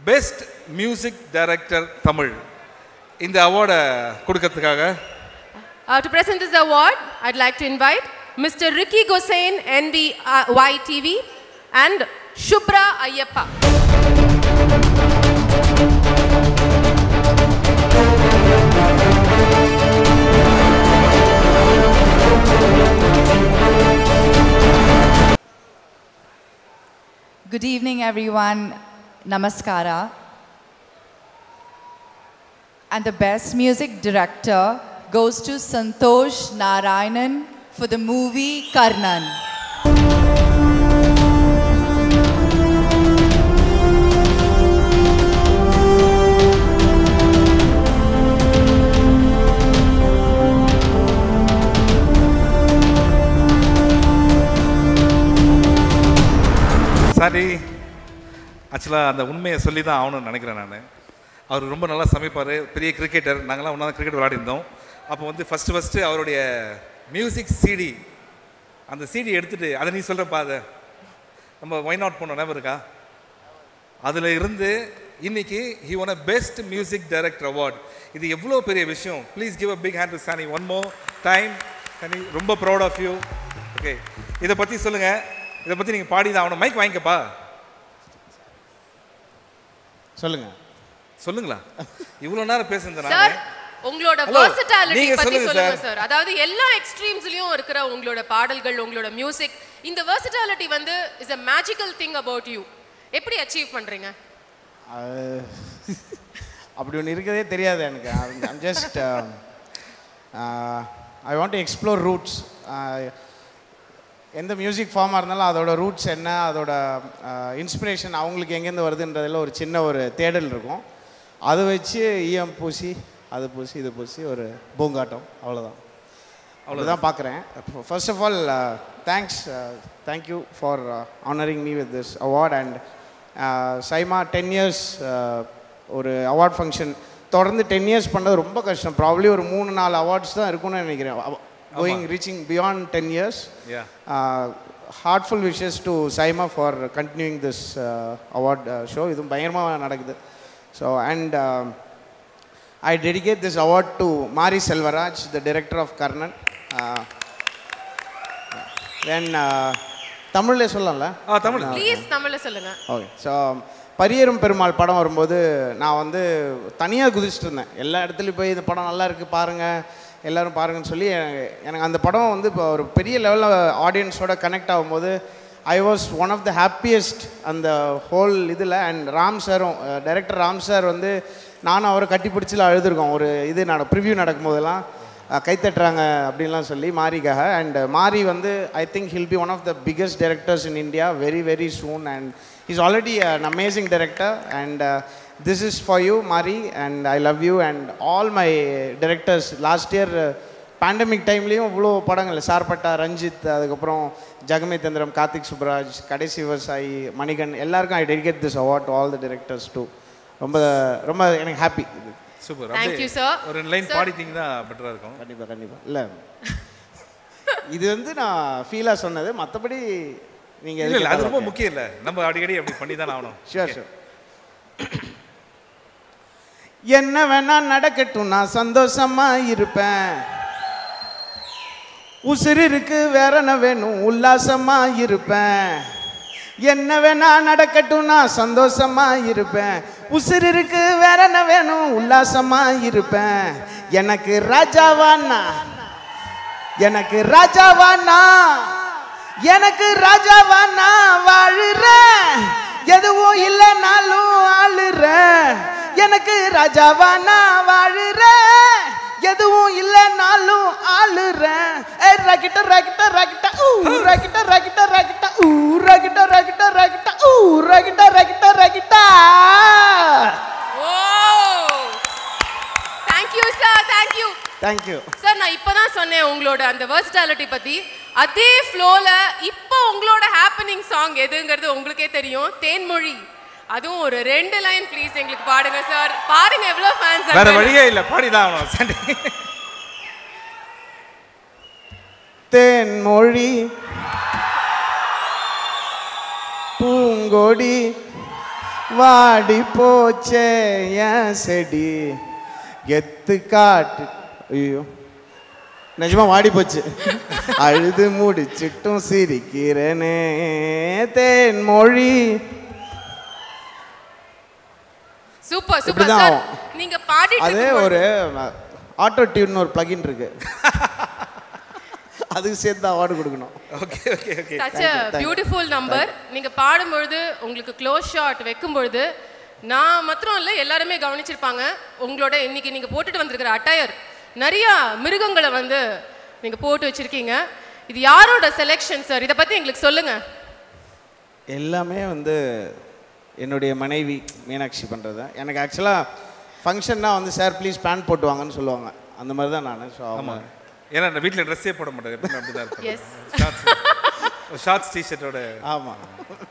Best music director Tamil இந்த அவார்டை கொடுக்கறதுக்காக Uh, to present this award, I'd like to invite Mr. Ricky Gosain, NDYTV, and Shubra Ayyappa. Good evening, everyone. Namaskara. And the best music director goes to Santosh Narayanan for the movie Karnan. Sorry ஆக்சுவலாக அந்த உண்மையை சொல்லி தான் ஆகணும்னு நினைக்கிறேன் நான் அவர் ரொம்ப நல்லா சமைப்பார் பெரிய கிரிக்கெட்டர் நாங்களாம் ஒன்றா தான் கிரிக்கெட் விளையாடிருந்தோம் அப்போ வந்து ஃபஸ்ட்டு ஃபஸ்ட்டு அவருடைய மியூசிக் சிடி அந்த சிடி எடுத்துட்டு அதை நீ சொல்கிறப்பா அதை நம்ம ஒய் நாட் போனோம் ஞாபகம் இருக்கா அதில் இருந்து இன்னைக்கு he won a best music director award இது எவ்வளோ பெரிய விஷயம் please give a big hand to Sani one more time Sani ரொம்ப ப்ரௌட் ஆஃப் யூ ஓகே இதை பற்றி சொல்லுங்கள் இதை பற்றி நீங்கள் பாடி தான் ஆகணும் மைக் வாங்கிக்கப்பா சொல்லுங்க சொல்லுங்களா இவ்வளோ நேரம் பேசுனது சார் நான் உங்களோட Hello. வெர்சட்டாலிட்டி நீங்க பத்தி சொல்லுங்க சொல்லுங்க sir. சார் அதாவது எல்லா எக்ஸ்ட்ரீம்ஸ்லயும் இருக்கிற உங்களோட பாடல்கள் உங்களோட மியூசிக் இந்த வெர்சட்டாலிட்டி வந்து is a magical thing about you எப்படி அச்சீவ் பண்றீங்க அது அப்படி ஒன்று இருக்கிறதே தெரியாது எனக்கு I'm just I want to explore roots எந்த மியூசிக் ஃபார்மாக இருந்தாலும் அதோட ரூட்ஸ் என்ன அதோட இன்ஸ்பிரேஷன் அவங்களுக்கு எங்கேருந்து வருதுன்றதில் ஒரு சின்ன ஒரு தேடல் இருக்கும் அதை வச்சு ஈயம் பூசி அது பூசி இது பூசி ஒரு பூங்காட்டம் அவ்வளோதான் அவ்வளோதான் பார்க்குறேன் first of all thanks thank you for honouring me with this award and SIIMA ten years ஒரு அவார்ட் ஃபங்க்ஷன் தொடர்ந்து டென் இயர்ஸ் பண்ணது ரொம்ப கஷ்டம் ப்ராப்ளி ஒரு மூணு நாலு அவார்ட்ஸ் தான் இருக்கும்னு நினைக்கிறேன் going reaching beyond ten years Yeah. Heartful wishes to SIIMA for continuing this award show இதுவும் பயங்கரமாக நடக்குது so and I dedicate this award to Mari Selvaraj the director of Karnan then தமிழில் சொல்லலாம்ல ஆ தமிழ் ப்ளீஸ் தமிழ்ல சொல்லுங்க ஓகே ஸோ பரியரும் பெருமாள் படம் வரும்போது நான் வந்து தனியாக குதிச்சுட்டு இருந்தேன் எல்லா இடத்துலையும் போய் இந்த படம் நல்லா இருக்குது பாருங்கள் எல்லாரும் பாருங்கன்னு சொல்லி எனக்கு எனக்கு அந்த படம் வந்து இப்போ ஒரு பெரிய லெவலில் ஆடியன்ஸோட கனெக்ட் ஆகும்போது I was one of the happiest அந்த ஹோல் இதில் அண்ட் ராம் சாரும் டைரக்டர் ராம் சார் வந்து நானும் அவரை கட்டி பிடிச்சில அழுதுருக்கோம் ஒரு இது நட ப்ரிவ்யூ நடக்கும்போதெல்லாம் அஹ், கைத்தட்டுறாங்க அப்படின்லாம் சொல்லி மாரிக்காக அண்ட் மாரி வந்து I think he'll be one of the biggest directors in India very very soon and is already an amazing director and this is for you Mari and I love you and all my directors last year pandemic டைம்லேயும் இவ்வளோ படங்கள் சார்பட்டா ரஞ்சித் அதுக்கப்புறம் ஜெகமே தந்திரம் கார்த்திக் சுப்ராஜ் கடைசி விவசாயி மணிகன் எல்லாருக்கும் I dedicate this award to all the directors too ரொம்ப ரொம்ப எனக்கு ஹாப்பி இது சூப்பர் Thank you, sir. ஒரு லைன் Sir. பாடிட்டீங்கன்னா பெட்டராக இருக்கும் கண்டிப்பாக கண்டிப்பாக இல்லை இது வந்து நான் ஃபீலாக சொன்னது மற்றபடி நீங்கள் இல்லை இல்லை அது ரொம்ப முக்கியம் இல்லை நம்ம அடிக்கடி அப்படி பண்ணி தான் ஆகணும் ஷியோர் ஷியோர் என்ன வேணா நடக்கட்டும் நான் சந்தோஷமா இருப்பேன் உசிறு இருக்கு வேற என்ன வேணும் உல்லாசமா இருப்பேன் என்ன வேணா நடக்கட்டும் நான் சந்தோஷமா இருப்பேன் உசிறு இருக்கு வேற என்ன வேணும் உல்லாசமா இருப்பேன் எனக்கு ராஜாவானா எனக்கு ராஜாவானா எனக்கு ராஜாவானா வாழுறேன் எதுவும் இல்லைனாலும் ஆளுறேன் எனக்கு ராஜாவானா வாழுறேன் எதுவும் இல்லைனாலும் ஆளுறேன் ஏ ராக்கிட்ட ராக்கிட்ட ராக்கிட்ட ஊ ராக்கிட்ட ராக்கிட்ட ராக்கிட்ட ஊ ராக்கிட்ட ராக்கிட்ட ராக்கிட்ட ஊ ராக்கிட்ட ராக்கிட்ட ராக்கிட்டா ஓ thank you sir thank you thank you sir நான் இப்பதான் சொன்னேன் உங்களோட அந்த வெர்சட்டாலிட்டி பத்தி அதே ஃப்ளோல இப்போ உங்களோட ஹேப்பனிங் சாங் எதுங்கிறது உங்களுக்கே தெரியும் தேன்மொழி அதுவும் ஒரு ரெண்டு லைன் ப்ளீஸ் எங்களுக்கு பாடுங்க சார் பாருங்க எவ்வளவு ஃபேன்ஸ் வேற வழியே இல்லை பாடி தான் ஆகணும் சண்டே தேன்மொழி பூங்கொடி வாடி போச்சே என் செடி கெத்து காட்டு ஐயோ நிஜமா வாடி போச்சு அழுது முடிச்சிட்டும் சிரிக்கிறனே தேன் மொழி சூப்பர் சூப்பர் இப்படிதான் சார் ஆகும். நீங்க பாடிட்டு அது இருக்கும்போது- ஒரு ஆட்டோ டியூன் ஒரு பிளகின் இருக்கு அதுக்கு சேர்த்து அவார்டு கொடுக்கணும் okay okay okay such a beautiful number நீங்க பாடும்பொழுது உங்களுக்கு க்ளோஸ் ஷாட் வைக்கும்பொழுது நான் மாத்திரம் இல்லை எல்லாருமே கவனிச்சிருப்பாங்க உங்களோட இன்னைக்கு நீங்க போட்டுட்டு வந்திருக்கிற அட்டையர் நிறைய மிருகங்களை வந்து நீங்க போட்டு வச்சிருக்கீங்க இது யாரோட செலெக்ஷன் சார் இதை பத்தி எங்களுக்கு சொல்லுங்க எல்லாமே வந்து என்னுடைய மனைவி மீனாட்சி பண்ணுறது எனக்கு ஆக்சுவலாக ஃபங்க்ஷன்னா வந்து சார் ப்ளீஸ் பேண்ட் போட்டு வாங்கன்னு சொல்லுவாங்க அந்த மாதிரி தான் நான் ஸோ ஆமாம் ஏன்னா நான் வீட்டில் ட்ரெஸ்ஸே போட மாட்டேன் எப்பவுமே அப்படி தான் Yes. இருப்பேன் ஷார்ட்ஸ் ஷார்ட்ஸ் டிஷர்ட்டோட ஆமாம்